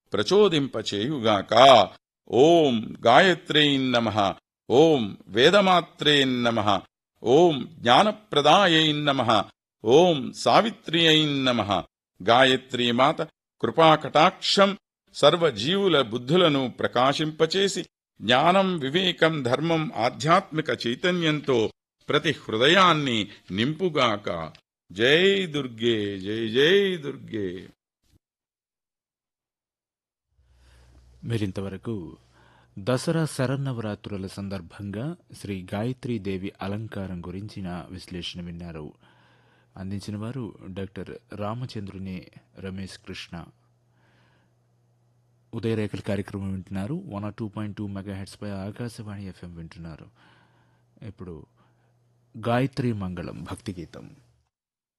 ప్రచోదింపచేయుగాక ఓం గాయత్రై నమ ఓం వేదమాత్రే నమ ఓం జ్ఞానప్రదాయై నమ ఓం సావిత్ర్యై నమ గాయత్రీమాత కృపాకటాక్షం సర్వజీవుల బుద్ధులను ప్రకాశింపచేసి జ్ఞానం వివేకం ధర్మం ఆధ్యాత్మిక చైతన్యంతో ప్రతి హృదయాన్ని నింపుగాక జై దుర్గే జై జై దుర్గే మీరింతవరకు దసరా శరన్నవరాత్రుల సందర్భంగా శ్రీ గాయత్రీదేవి అలంకారం గురించిన విశ్లేషణ విన్నారు అందించిన వారు డాక్టర్ రామచంద్రుని రమేష్ కృష్ణ ఉదయరేఖల కార్యక్రమం వింటున్నారు one R two point two mega పై ఆకాశవాణి ఎఫ్ఎం వింటున్నారు ఇప్పుడు గాయత్రి మంగళం భక్తి గీతం